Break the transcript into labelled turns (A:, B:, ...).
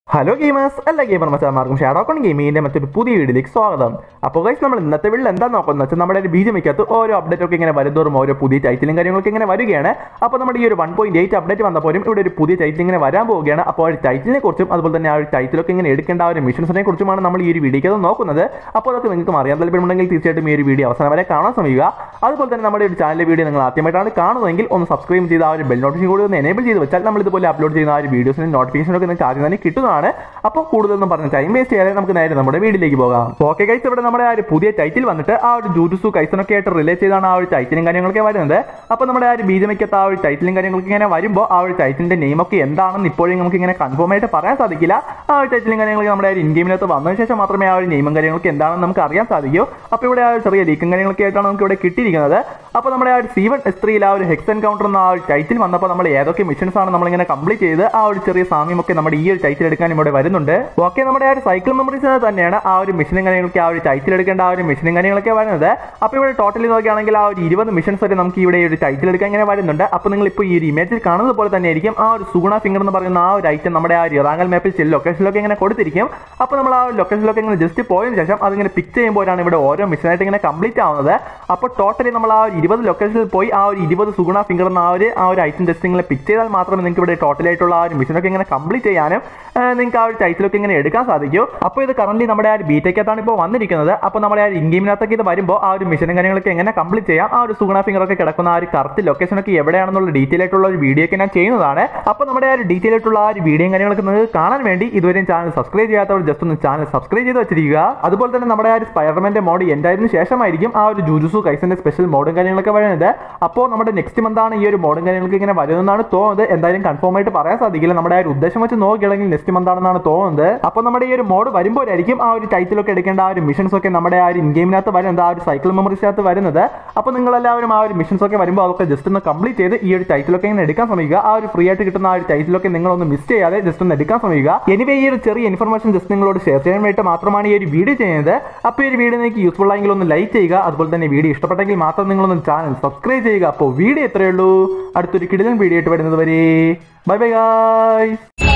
A: hello gamers എല്ലാ gamer മച്ചാമാർക്കും Shadowcon ഗെയിമിങ്ങിന്റെ മറ്റൊരു പുതിയ വീഡിയോയിലേക്ക് സ്വാഗതം അപ്പോൾ ഗൈസ് നമ്മൾ ഇന്നത്തെ വീട്ടിൽ എന്താ നോക്കുന്നത് വെച്ചാൽ നമ്മുടെ ഒരു ബീജമിക്കകത്ത് ഓരോ അപ്ഡേറ്റ് ഒക്കെ ഇങ്ങനെ വരുന്നതോറും ഓരോ പുതിയ ടൈറ്റിലും കാര്യങ്ങളൊക്കെ ഇങ്ങനെ വരികയാണ് അപ്പോൾ നമ്മുടെ ഈ ഒരു വൺ പോയിന്റ് എയ്റ്റ് അപ്ഡേറ്റ് വന്നപ്പോഴും ഇവിടെ ഒരു പുതിയ ടൈറ്റിൽ ഇങ്ങനെ വരാൻ പോവുകയാണ് അപ്പോൾ ആ ഒരു ടൈറ്റിലിനെ കുറിച്ചും അതുപോലെ തന്നെ ആ ഒരു ടൈറ്റിലൊക്കെ ഇങ്ങനെ എടുക്കേണ്ട ആ ഒരു മിഷൻസിനെ കുറിച്ചുമാണ് നമ്മൾ ഈ ഒരു വീഡിയോയ്ക്ക് നോക്കുന്നത് അപ്പോൾ അതൊക്കെ നിങ്ങൾക്ക് അറിയാൻ താല്പര്യമുണ്ടെങ്കിൽ തീർച്ചയായിട്ടും ഈ ഒരു വീഡിയോ അവസാനം വരെ കാണാൻ ശ്രമിക്കുക അതുപോലെ തന്നെ നമ്മുടെ ഒരു ചാനലിലെ വീഡിയോ നിങ്ങൾ ആദ്യമായിട്ടാണ് കാണുന്നതെങ്കിൽ ഒന്ന് സബ്സ്ക്രൈബ് ചെയ്ത് ആ ഒരു ബെൽ നോട്ടിഫിക്കേഷൻ കൂടി ഒന്ന് എനേബിൾ ചെയ്ത് വെച്ചാൽ നമ്മൾ ഇതുപോലെ അപ്ലോഡ് ചെയ്യുന്ന ആ ഒരു വീഡിയോസിന് നോട്ടിഫിക്കേഷൻ ഒക്കെ നിങ്ങൾക്ക് ആദ്യം തന്നെ കിട്ടുന്നതാണ് അപ്പോൾ കൂടുതലൊന്നും പറഞ്ഞ് ടൈം വേസ്റ്റ് ചെയ്യാതെ നമുക്ക് നേരെ നമ്മുടെ വീഡിയോയിലേക്ക് പോകാം ഓക്കെ കൈസ് ഇവിടെ നമ്മുടെ ആ ഒരു പുതിയ ടൈറ്റിൽ വന്നിട്ട് ആ ഒരു ജൂജുസു കൈസനൊക്കെ ആയിട്ട് റിലേറ്റ് ചെയ്താണ് ആ ഒരു ടൈറ്റിലും കാര്യങ്ങളൊക്കെ വരുന്നത് അപ്പോൾ നമ്മുടെ ആ ഒരു ബീജമയ്ക്കത്ത് ആ ഒരു ടൈറ്റിലും കാര്യങ്ങളൊക്കെ ഇങ്ങനെ വരുമ്പോൾ ആ ഒരു ടൈറ്റിലിന്റെ നെയിം ഒക്കെ എന്താണെന്ന് ഇപ്പോഴും നമുക്ക് ഇങ്ങനെ കൺഫേം ആയിട്ട് പറയാൻ സാധിക്കില്ല ആ ഒരു ടൈറ്റിലും കാര്യങ്ങളൊക്കെ നമ്മുടെ ആ ഒരു ഇൻ ഗെയിമിനകത്ത് വന്നതിന് ശേഷം മാത്രമേ ആ ഒരു നെയിമും കാര്യങ്ങളൊക്കെ എന്താണെന്ന് നമുക്ക് അറിയാൻ സാധിക്കൂ അപ്പോൾ ഇവിടെ ആ ഒരു ചെറിയ ലീക്കും കാര്യങ്ങളൊക്കെ ആയിട്ടാണ് നമുക്ക് ഇവിടെ കിട്ടിയിരിക്കുന്നത് അപ്പോൾ നമ്മുടെ ആ ഒരു സി വൺ എസ് ത്രീയിൽ ആ ഒരു ഹെക്സ് എൻകൗണ്ടർ എന്ന ആ ഒരു ടൈറ്റിൽ വന്നപ്പോൾ നമ്മൾ ഏതൊക്കെ മിഷൻസ് ആണ് നമ്മളിങ്ങനെ കംപ്ലീറ്റ് ചെയ്ത് ആ ഒരു ചെറിയ സാമ്യമൊക്കെ നമ്മുടെ ഈ ഒരു ടൈറ്റിൽ എടുക്കാൻ ഇവിടെ വരുന്നുണ്ട് ഓക്കെ നമ്മുടെ ആ ഒരു സൈക്കിൾ മെമ്മറീസ് തന്നെയാണ് ആ ഒരു മിഷനും കാര്യങ്ങളൊക്കെ ആ ഒരു ടൈറ്റിൽ എടുക്കേണ്ട ആ ഒരു മിഷനും കാര്യങ്ങളൊക്കെ വരുന്നത് അപ്പോൾ ഇവിടെ ടോട്ടലി നോക്കുകയാണെങ്കിൽ ആ ഒരു ഇരുപത് മിഷൻസ് വരെ നമുക്ക് ഇവിടെ ഈ ഒരു ടൈറ്റിൽ എടുക്കാൻ ഇങ്ങനെ വരുന്നുണ്ട് അപ്പോൾ നിങ്ങൾ ഇപ്പോൾ ഈ ഒരു ഇമേജിൽ കാണുന്നത് പോലെ തന്നെ ആയിരിക്കും ആ ഒരു സുഗുണ ഫിംഗർ എന്ന് പറയുന്ന ആ ഒരു ഐറ്റം നമ്മുടെ ആ ഒരു ഇറാങ്ങൽ മാപ്പിൽ ചില ലൊക്കേഷനിലൊക്കെ ഇങ്ങനെ കൊടുത്തിരിക്കും അപ്പോൾ നമ്മൾ ആ ഒരു ലൊക്കേഷനിലൊക്കെ ഇങ്ങനെ ജസ്റ്റ് പോയതിന് ശേഷം അതിങ്ങനെ പിക്ക് ചെയ്യുമ്പോഴാണ് ഇവിടെ ഓരോ മിഷനായിട്ട് ഇങ്ങനെ കംപ്ലീറ്റ് ആവുന്നത് അപ്പോൾ ടോട്ടലി നമ്മൾ ആ ഒരു ഇരുപത് ലൊക്കേഷനിൽ പോയി ആ ഒരു ഇരുപത് സുഗുണ ഫിംഗർ എന്ന ആ ഒരു ആ ഒരു ഐറ്റം ജസ്റ്റ് ഇങ്ങനെ പിക്ക് ചെയ്താൽ മാത്രമേ നിങ്ങൾക്ക് ഇവിടെ ടോട്ടലായിട്ടുള്ള ആ ഒരു മിഷനൊക്കെ ഇങ്ങനെ കംപ്ലീറ്റ് ചെയ്യാനും ആ, നിങ്ങൾക്ക് ആ ഒരു ടൈറ്റിലൊക്കെ ഇങ്ങനെ എടുക്കാൻ സാധിക്കും അപ്പോൾ ഇത് കറന്റ് നമ്മുടെ ആ ഒരു ബീറ്റയ്ക്കകത്താണ് ഇപ്പോൾ വന്നിരിക്കുന്നത് അപ്പോൾ നമ്മുടെ ആ ഒരു ഇൻ ഗെയിമിനകത്തൊക്കെ ഇത് വരുമ്പോൾ ആ ഒരു മിഷനും കാര്യങ്ങളൊക്കെ എങ്ങനെ കംപ്ലീറ്റ് ചെയ്യാം ആ ഒരു സുഗുണ ഫിംഗർ ഒക്കെ കിടക്കുന്ന ആ ഒരു കറക്റ്റ് ലൊക്കേഷൻ ഒക്കെ എവിടെയാണെന്നുള്ള ഡീറ്റെയിൽ ആയിട്ടുള്ള ഒരു വീഡിയോ ഒക്കെ ഞാൻ ചെയ്യുന്നതാണ് അപ്പോൾ നമ്മുടെ ആ ഒരു ഡീറ്റെയിൽ ആയിട്ടുള്ള ആ ഒരു വീഡിയോയും കാര്യങ്ങളൊക്കെ നിങ്ങൾക്ക് കാണാൻ വേണ്ടി ഇതുവരെയും ചാനൽ സബ്സ്ക്രൈബ് ചെയ്യാത്തവർ ജസ്റ്റ് ഒന്ന് ചാനൽ സബ്സ്ക്രൈബ് ചെയ്ത് വെച്ചിരിക്കുക അതുപോലെ തന്നെ നമ്മുടെ ആ ഒരു സ്പൈഡർമാൻ്റെ മോഡ് എന്തായതിനു ശേഷമായിരിക്കും ആ ഒരു ജൂജുസു കൈസന്റെ സ്പെഷ്യൽ മോഡും കാര്യങ്ങളൊക്കെ വരുന്നത് അപ്പോൾ നമ്മുടെ നെക്സ്റ്റ് മന്ത് ആണ് ഈ ഒരു മോഡും കാര്യങ്ങളൊക്കെ ഇങ്ങനെ വരുന്നതാണ് തോന്നുന്നത് എന്തായാലും കൺഫേം ആയിട്ട് പറയാൻ സാധിക്കില്ല നമ്മുടെ ആ ഒരു ഉദ്ദേശം വെച്ച് നോക്കുകയാണെങ്കിൽ നെക്സ്റ്റ് മന്ത് ആണെന്നാണ് തോന്നുന്നത് അപ്പോൾ നമ്മുടെ ഈ ഒരു മോഡ് വരുമ്പോഴായിരിക്കും ആ ഒരു ടൈറ്റിലൊക്കെ എടുക്കേണ്ട ആ ഒരു മിഷൻസ് ഒക്കെ നമ്മുടെ ആ ഒരു ഇൻ ഗെയിമിനകത്ത് വരുന്നത് ആ ഒരു സൈക്കിൾ മെമ്മറീസിനകത്ത് വരുന്നത് അപ്പോൾ നിങ്ങൾ എല്ലാവരും ആ ഒരു മിഷൻസ് ഒക്കെ വരുമ്പോൾ അതൊക്കെ ജസ്റ്റ് ഒന്ന് കംപ്ലീറ്റ് ചെയ്ത് ഈ ഒരു ടൈറ്റിലൊക്കെ ഇങ്ങനെ എടുക്കാൻ ശ്രമിക്കുക ആ ഒരു ഫ്രീ ആയിട്ട് കിട്ടുന്ന ആ ഒരു ടൈറ്റിലൊക്കെ നിങ്ങളൊന്ന് മിസ് ചെയ്യാതെ ജസ്റ്റ് ഒന്ന് എടുക്കാൻ ശ്രമിക്കുക എനിവേ ഈ ഒരു ചെറിയ ഇൻഫർമേഷൻ ജസ്റ്റ് നിങ്ങളോട് ഷെയർ ചെയ്യാൻ വേണ്ടി മാത്രമാണ് ഈ ഒരു വീഡിയോ ചെയ്യുന്നത് അപ്പോൾ ഈ ഒരു വീഡിയോ നിങ്ങൾക്ക് യൂസ്ഫുൾ ആയെങ്കിൽ ഒന്ന് ലൈക്ക് ചെയ്യുക അതുപോലെ തന്നെ വീഡിയോ ഇഷ്ടപ്പെട്ടെങ്കിൽ മാത്രം നിങ്ങളൊന്ന് ചാനൽ സബ്സ്ക്രൈബ് ചെയ്യുക അപ്പോൾ വീഡിയോ എത്രയേ ഉള്ളൂ അടുത്തൊരു കിടിലൻ വീഡിയോ ആയിട്ട് വരുന്നത് വരെ ബൈ ബൈ ഗായ്സ്